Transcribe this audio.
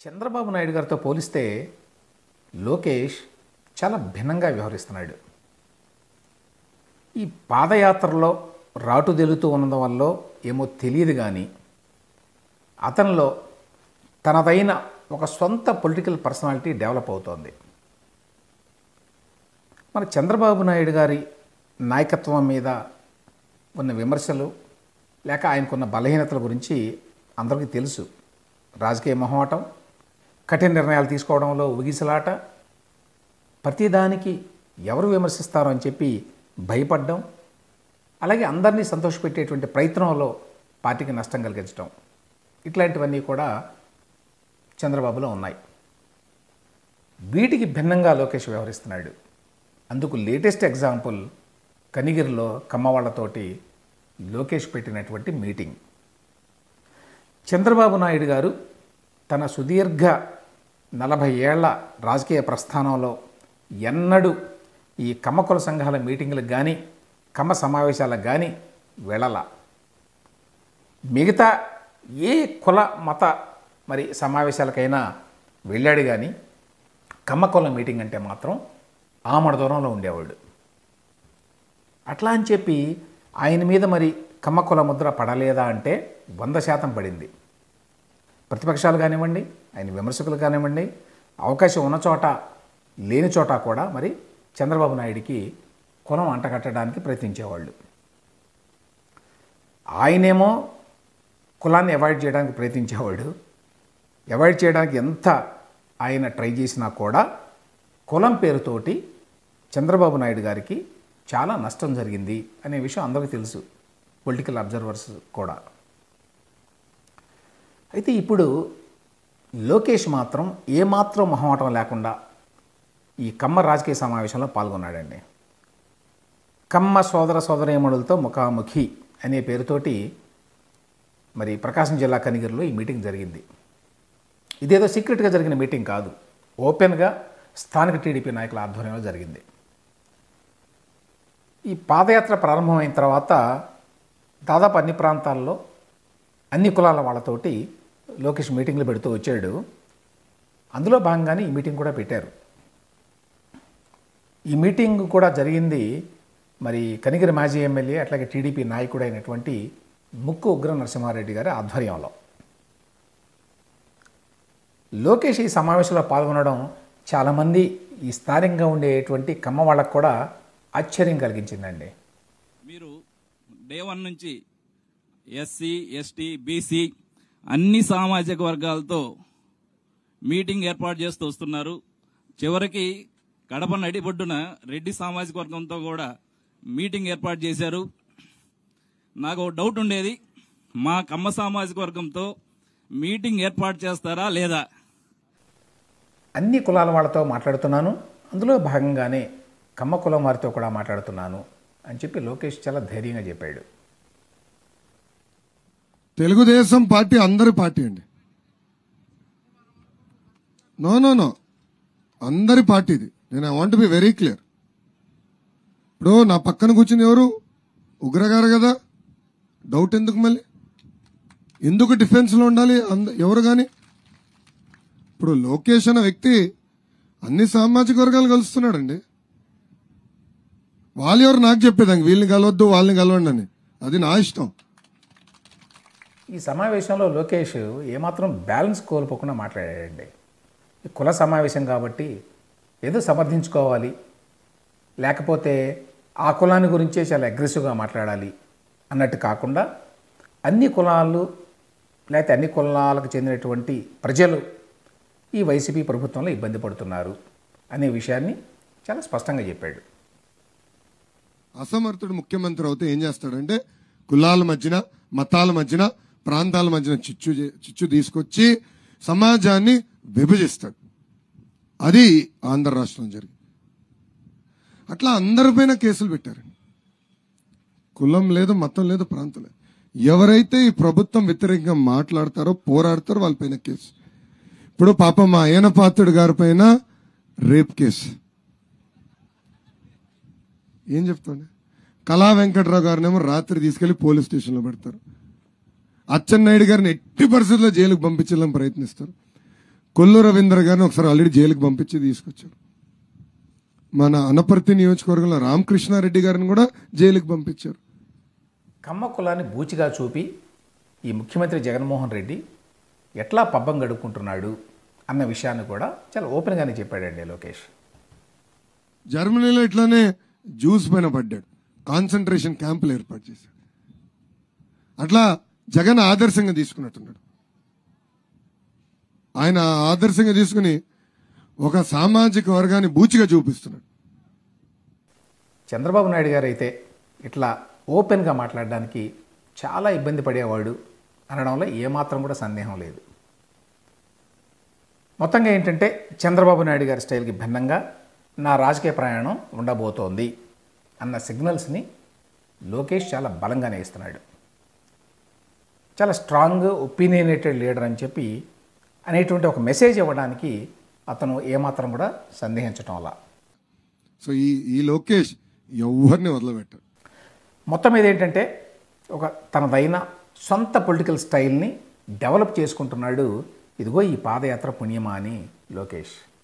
చంద్రబాబు నాయుడు గారితో పోలిస్తే లోకేష్ చాలా భిన్నంగా వ్యవహరిస్తున్నాడు ఈ పాదయాత్రలో రాటు తెలుతూ ఉన్నందు వల్ల ఏమో తెలియదు కానీ అతనిలో తనదైన ఒక సొంత పొలిటికల్ పర్సనాలిటీ డెవలప్ అవుతోంది మన చంద్రబాబు నాయుడు గారి నాయకత్వం మీద ఉన్న విమర్శలు లేక ఆయనకున్న బలహీనతల గురించి అందరికీ తెలుసు రాజకీయ మొహమాటం కఠిన నిర్ణయాలు తీసుకోవడంలో ఉగిసలాట ప్రతిదానికి ఎవరు విమర్శిస్తారో అని చెప్పి భయపడడం అలాగే అందరినీ సంతోషపెట్టేటువంటి ప్రయత్నంలో పార్టీకి నష్టం కలిగించడం ఇట్లాంటివన్నీ కూడా చంద్రబాబులో ఉన్నాయి వీటికి భిన్నంగా లోకేష్ వ్యవహరిస్తున్నాడు అందుకు లేటెస్ట్ ఎగ్జాంపుల్ కనిగిరిలో కమ్మవాళ్లతోటి లోకేష్ పెట్టినటువంటి మీటింగ్ చంద్రబాబు నాయుడు గారు తన సుదీర్ఘ నలభై ఏళ్ల రాజకీయ ప్రస్థానంలో ఎన్నడూ ఈ కమ్మ కుల సంఘాల మీటింగులకు కానీ కమ్మ సమావేశాలకు కానీ వెళ్ళల మిగతా ఏ కుల మత మరి సమావేశాలకైనా వెళ్ళాడు కానీ కమ్మ కుల మీటింగ్ అంటే మాత్రం ఆమడ దూరంలో ఉండేవాడు అట్లా అని చెప్పి ఆయన మీద మరి కమ్మ కుల ముద్ర పడలేదా అంటే వంద శాతం పడింది ప్రతిపక్షాలు కానివ్వండి ఆయన విమర్శకులు కానివ్వండి అవకాశం ఉన్న చోట లేని చోట కూడా మరి చంద్రబాబు నాయుడికి కులం అంటగట్టడానికి ప్రయత్నించేవాళ్ళు ఆయనేమో కులాన్ని అవాయిడ్ చేయడానికి ప్రయత్నించేవాడు అవాయిడ్ చేయడానికి ఎంత ఆయన ట్రై చేసినా కూడా కులం పేరుతోటి చంద్రబాబు నాయుడు గారికి చాలా నష్టం జరిగింది అనే విషయం అందరికీ తెలుసు పొలిటికల్ అబ్జర్వర్స్ కూడా అయితే ఇప్పుడు లోకేష్ మాత్రం ఏమాత్రం మొహమాటం లేకుండా ఈ కమ్మ రాజకీయ సమావేశంలో పాల్గొన్నాడండి కమ్మ సోదర సోదరీమణులతో ముఖాముఖి అనే పేరుతోటి మరి ప్రకాశం జిల్లా కనిగిరిలో ఈ మీటింగ్ జరిగింది ఇదేదో సీక్రెట్గా జరిగిన మీటింగ్ కాదు ఓపెన్గా స్థానిక టీడీపీ నాయకుల ఆధ్వర్యంలో జరిగింది ఈ పాదయాత్ర ప్రారంభమైన తర్వాత దాదాపు అన్ని ప్రాంతాల్లో అన్ని కులాల వాళ్ళతోటి లోకేష్ మీటింగ్లు పెడుతూ వచ్చాడు అందులో భాగంగానే ఈ మీటింగ్ కూడా పెట్టారు ఈ మీటింగ్ కూడా జరిగింది మరి కనిగిరి మాజీ ఎమ్మెల్యే అట్లాగే టీడీపీ నాయకుడు అయినటువంటి ముక్కు ఉగ్ర నరసింహారెడ్డి గారి ఆధ్వర్యంలో లోకేష్ ఈ సమావేశంలో పాల్గొనడం చాలామంది ఈ స్థానికంగా ఉండేటువంటి కమ్మ వాళ్ళకు కూడా ఆశ్చర్యం కలిగించిందండి మీరు డే వన్ నుంచి ఎస్సీ ఎస్టీ బీసీ అన్ని సామాజిక వర్గాలతో మీటింగ్ ఏర్పాటు చేస్తూ వస్తున్నారు చివరికి కడప నడిబొడ్డున రెడ్డి సామాజిక వర్గంతో కూడా మీటింగ్ ఏర్పాటు చేశారు నాకు ఒక డౌట్ ఉండేది మా కమ్మ సామాజిక వర్గంతో మీటింగ్ ఏర్పాటు చేస్తారా లేదా అన్ని కులాల వాళ్ళతో మాట్లాడుతున్నాను అందులో భాగంగానే కమ్మ కులం వారితో కూడా మాట్లాడుతున్నాను అని చెప్పి లోకేష్ చాలా ధైర్యంగా చెప్పాడు తెలుగుదేశం పార్టీ అందరి పార్టీ అండి నో నో నో అందరి పార్టీది నేను I want be very clear ఇప్పుడు నా పక్కన కూర్చుని ఎవరు ఉగ్రగారు కదా డౌట్ ఎందుకు మళ్ళీ ఎందుకు డిఫెన్స్లో ఉండాలి అంద ఎవరు కానీ ఇప్పుడు లోకేష్ అన్న వ్యక్తి అన్ని సామాజిక వర్గాలు కలుస్తున్నాడండి వాళ్ళు ఎవరు నాకు చెప్పేదానికి వీళ్ళని కలవద్దు వాళ్ళని కలవండి అని అది నా ఇష్టం ఈ సమావేశంలో లోకేష్ ఏమాత్రం బ్యాలెన్స్ కోల్పోకుండా మాట్లాడాడండి ఈ కుల సమావేశం కాబట్టి ఏదో సమర్థించుకోవాలి లేకపోతే ఆ కులాన్ని గురించే చాలా అగ్రెసివ్గా మాట్లాడాలి అన్నట్టు కాకుండా అన్ని కులాలు లేకపోతే అన్ని కులాలకు చెందినటువంటి ప్రజలు ఈ వైసీపీ ప్రభుత్వంలో ఇబ్బంది పడుతున్నారు అనే విషయాన్ని చాలా స్పష్టంగా చెప్పాడు అసమర్థుడు ముఖ్యమంత్రి అవుతే ఏం చేస్తాడంటే కులాల మధ్యన మతాల మధ్యన ప్రాంతాల మధ్యన చిచ్చు చే- చిచ్చు తీసుకొచ్చి సమాజాన్ని విభజిస్తాడు అది ఆంధ్ర రాష్ట్రం జరిగింది అట్లా అందరిపైన కేసులు పెట్టారండి కులం లేదు మతం లేదు ప్రాంతం లేదు ఎవరైతే ఈ ప్రభుత్వం వ్యతిరేకంగా మాట్లాడతారో పోరాడతారో వాళ్ళపైన కేసు ఇప్పుడు పాప మా అయ్యన పాత్రుడు గారి పైన రేప్ కేసు ఏం చెప్తాను కళా వెంకట్రావు గారినేమో రాత్రి తీసుకెళ్లి పోలీస్ స్టేషన్లో పెడతారు అచ్చెన్నాయుడు గారిని ఎట్టి పరిస్థితుల్లో జైలుకు పంపించాలని ప్రయత్నిస్తారు కొల్లు రవీంద్ర గారిని ఒకసారి ఆల్రెడీ జైలుకి పంపించి తీసుకొచ్చారు మన అనపర్తి నియోజకవర్గంలో రామకృష్ణారెడ్డి గారిని కూడా జైలుకి పంపించారు కమ్మ కులాన్ని బూచిగా చూపి ఈ ముఖ్యమంత్రి జగన్మోహన్ రెడ్డి ఎట్లా పబ్బం గడుపుకుంటున్నాడు అన్న విషయాన్ని కూడా చాలా ఓపెన్గానే చెప్పాడండి లోకేష్ జర్మనీలో ఇట్లానే జ్యూస్ పైన పడ్డాడు కాన్సన్ట్రేషన్ క్యాంపులు ఏర్పాటు చేశాడు అట్లా జగన్ ఆదర్శంగా తీసుకున్నట్టున్నాడు ఆయన ఆదర్శంగా తీసుకుని ఒక సామాజిక వర్గాన్ని బూచిగా చూపిస్తున్నాడు చంద్రబాబు నాయుడు గారు అయితే ఇట్లా ఓపెన్గా మాట్లాడడానికి చాలా ఇబ్బంది పడేవాడు అనడంలో ఏమాత్రం కూడా సందేహం లేదు మొత్తంగా ఏంటంటే చంద్రబాబు నాయుడు గారి స్టైల్కి భిన్నంగా నా రాజకీయ ప్రయాణం ఉండబోతోంది అన్న సిగ్నల్స్ని లోకేష్ చాలా బలంగానే ఇస్తున్నాడు చాలా స్ట్రాంగ్ ఒపీనియనేటెడ్ లీడర్ అని చెప్పి అనేటువంటి ఒక మెసేజ్ ఇవ్వడానికి అతను ఏమాత్రం కూడా సందేహించటం వల్ల సో ఈ ఈ లోకేష్ ఎవరిని వదిలిపెట్టాడు మొత్తం మీద ఏంటంటే ఒక తనదైన సొంత పొలిటికల్ స్టైల్ని డెవలప్ చేసుకుంటున్నాడు ఇదిగో ఈ పాదయాత్ర పుణ్యమా అని లోకేష్